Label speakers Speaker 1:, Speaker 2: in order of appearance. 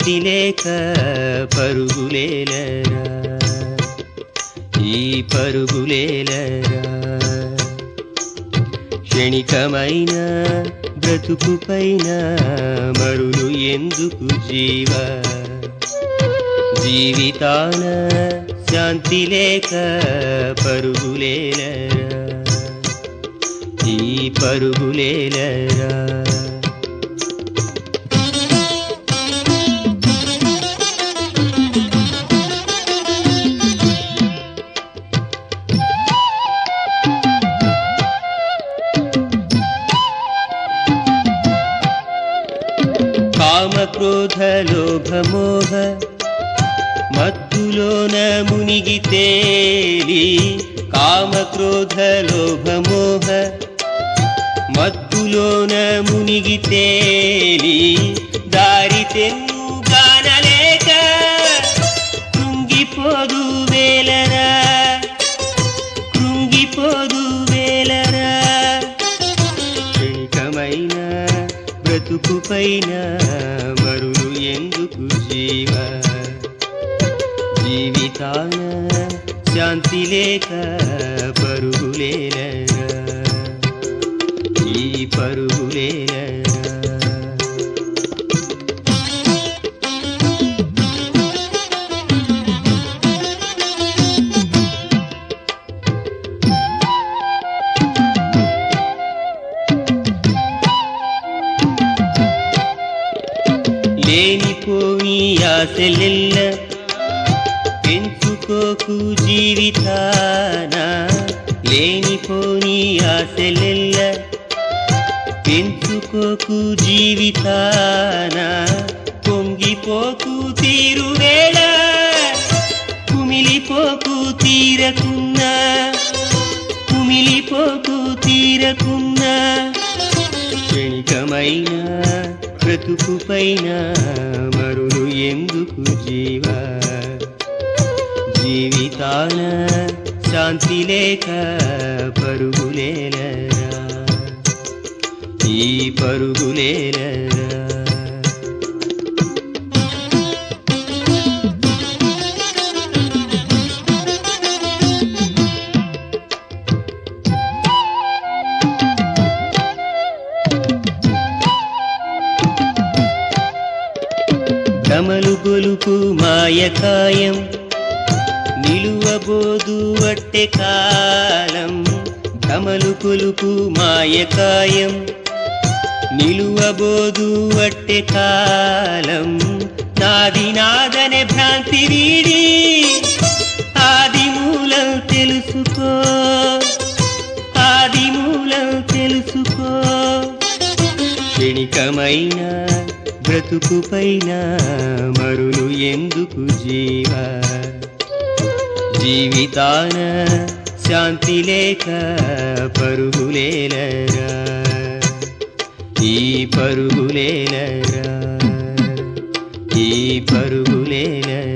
Speaker 1: శాంతి లేక పరుగులేలరా ఈ పరుగులేలరా క్షణికమైన బ్రతుకు పైన మరులు ఎందుకు జీవ జీవితాన శాంతి లేక పరుగులేలరా ఈ పరుగులేలరా కామ క్రోధ లోభ మోహ మత్తులోన మునిగి తేలి కామ క్రోధ లోభ మోహ మత్తులోన మునిగి తేలి దారి తెన్ను గానలేక కృంగిపోదు వేలరా కృంగిపోదు వేలరా క్షణికమైన బ్రతుకు పైన మరులు ఎందుకు జీవ జీవితాన శాంతి లేక పరుగులేలరా ఈ పరుగులేలరా లేనిపోని ఆశలెల్ల పెంచుకోకు జీవితాన లేనిపోని ఆశలెల్ల పెంచుకోకు జీవితాన పొంగిపోకు తీరువేళ కుమిలిపోకు తీరకున్నా కుమిలిపోకు తీరకున్నా క్షణికమైన బ్రతుకు పైన మరులు ఎందుకు జీవ జీవితాన శాంతి లేక పరుగులేలరా ఈ పరుగులేలరా భ్రమలు గొలుపు మాయకాయం నిలువబోదు వట్టె కాలం భ్రమలు కొలుపు మాయకాయం నిలువబోదు వట్టె కాలం నాది నాదనే భ్రాంతి వీడి ఆది మూలం తెలుసుకో ఆది మూలం తెలుసుకో క్షణికమైన బ్రతుకు పైన మరులు ఎందుకు జీవ జీవితాన శాంతి లేక పరుగులేలరా ఈ పరుగులేలరా ఈ పరుగులేలరా